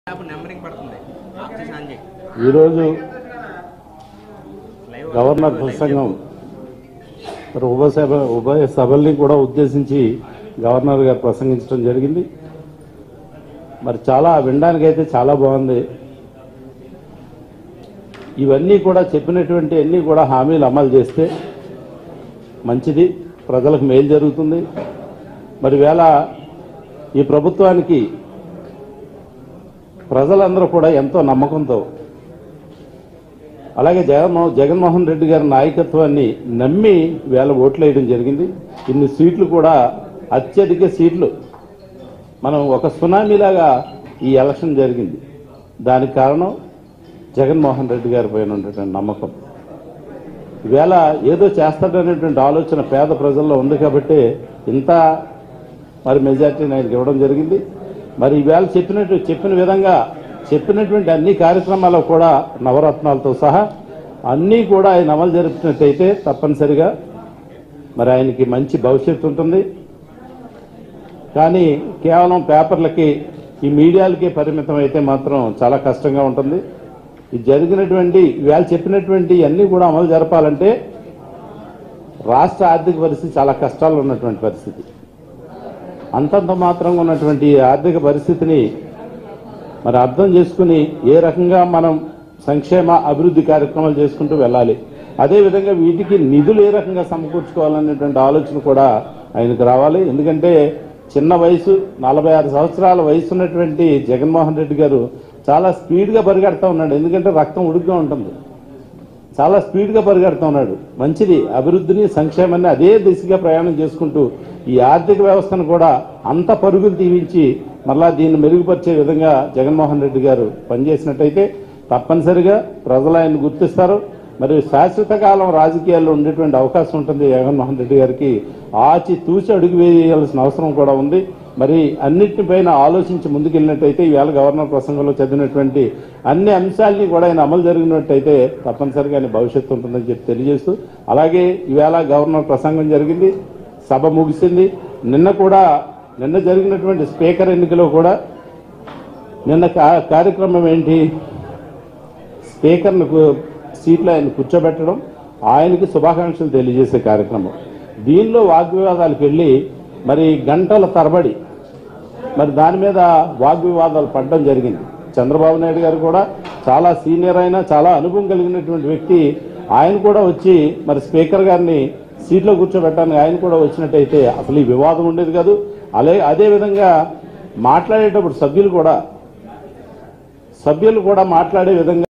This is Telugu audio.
అప్పుడు నెంబరింగ్ పడుతుంది వచ్చేసి ఆన్ చేయి ఈరోజు లైవ్ గవర్నర్ ప్రసంగం మరి ఉభయ సభ ఉభయ సభల్ని కూడా ఉద్దేశించి గవర్నర్ గారు ప్రసంగించడం జరిగింది మరి చాలా వినడానికైతే చాలా బాగుంది ఇవన్నీ కూడా చెప్పినటువంటి అన్నీ కూడా హామీలు అమలు చేస్తే మంచిది ప్రజలకు మేలు జరుగుతుంది మరి వేళ ఈ ప్రభుత్వానికి ప్రజలందరూ కూడా ఎంతో నమ్మకంతో అలాగే జగన్మోహన్ జగన్మోహన్ రెడ్డి గారి నాయకత్వాన్ని నమ్మి వేల ఓట్లు వేయడం జరిగింది ఇన్ని సీట్లు కూడా అత్యధిక సీట్లు మనం ఒక సునామీలాగా ఈ ఎలక్షన్ జరిగింది దానికి కారణం జగన్మోహన్ రెడ్డి గారి పైన ఉన్నటువంటి నమ్మకం ఈవేళ ఏదో చేస్తాడనేటువంటి ఆలోచన పేద ప్రజల్లో ఉంది కాబట్టి ఇంత మరి మెజార్టీని ఆయనకి ఇవ్వడం జరిగింది మరి ఈవేళ చెప్పినట్టు చెప్పిన విధంగా చెప్పినటువంటి అన్ని కార్యక్రమాలు కూడా నవరత్నాలతో సహా అన్నీ కూడా ఆయన అమలు జరుపుతున్నట్టయితే తప్పనిసరిగా మరి ఆయనకి మంచి భవిష్యత్తు ఉంటుంది కానీ కేవలం పేపర్లకి ఈ మీడియాలకి పరిమితం అయితే మాత్రం చాలా కష్టంగా ఉంటుంది ఇది జరిగినటువంటి ఇవాళ చెప్పినటువంటి అన్నీ కూడా అమలు జరపాలంటే రాష్ట్ర ఆర్థిక పరిస్థితి చాలా కష్టాలు ఉన్నటువంటి పరిస్థితి అంతంత మాత్రంగా ఉన్నటువంటి ఈ ఆర్థిక పరిస్థితిని మరి అర్థం చేసుకుని ఏ రకంగా మనం సంక్షేమ అభివృద్ధి కార్యక్రమాలు చేసుకుంటూ వెళ్ళాలి అదేవిధంగా వీటికి నిధులు ఏ రకంగా సమకూర్చుకోవాలనేటువంటి ఆలోచన కూడా ఆయనకు రావాలి ఎందుకంటే చిన్న వయసు నలభై ఆరు సంవత్సరాల వయసు ఉన్నటువంటి జగన్మోహన్ రెడ్డి గారు చాలా స్పీడ్గా పరిగెడతా ఉన్నాడు ఎందుకంటే రక్తం ఉడుగ్గా ఉంటుంది చాలా స్పీడ్గా పరిగెడుతూ ఉన్నాడు మంచిది అభివృద్ధిని సంక్షేమాన్ని అదే దిశగా ప్రయాణం చేసుకుంటూ ఈ ఆర్థిక వ్యవస్థను కూడా అంత పరుగులు తీవించి మళ్ళా దీన్ని మెరుగుపరిచే విధంగా జగన్మోహన్ రెడ్డి గారు పనిచేసినట్టయితే తప్పనిసరిగా ప్రజలు ఆయన గుర్తిస్తారు మరి శాశ్వత కాలం రాజకీయాల్లో ఉండేటువంటి అవకాశం ఉంటుంది జగన్మోహన్ రెడ్డి గారికి ఆచి తూచి అడుగు వేయాల్సిన అవసరం కూడా ఉంది మరి అన్నిటిపైన ఆలోచించి ముందుకెళ్ళినట్టయితే ఈవేళ గవర్నర్ ప్రసంగంలో చదివినటువంటి అన్ని అంశాలని కూడా ఆయన అమలు జరిగినట్టయితే తప్పనిసరిగా ఆయన భవిష్యత్తు ఉంటుందని చెప్పి తెలియజేస్తూ అలాగే ఈవేళ గవర్నర్ ప్రసంగం జరిగింది సభ ముగిసింది నిన్న కూడా నిన్న జరిగినటువంటి స్పీకర్ ఎన్నికలో కూడా నిన్న కా- కార్యక్రమం ఏంటి స్పీకర్ను కు- సీట్లో ఆయన కూర్చోబెట్టడం ఆయనకి శుభాకాంక్షలు తెలియజేసే కార్యక్రమం దీనిలో వాగ్వివాదాలకు వెళ్ళి మరి గంటల తరబడి మరి దాని మీద వాగ్వివాదాలు పడడం జరిగింది చంద్రబాబు నాయుడు గారు కూడా చాలా సీనియర్ అయిన చాలా అనుభవం కలిగినటువంటి వ్యక్తి ఆయన కూడా వచ్చి మరి స్పీకర్ గారిని సీట్లో కూర్చోబెట్టడానికి ఆయన కూడా వచ్చినట్టయితే అసలు ఈ వివాదం ఉండేది కాదు అలే అదేవిధంగా మాట్లాడేటప్పుడు సభ్యులు కూడా సభ్యులు కూడా మాట్లాడే విధంగా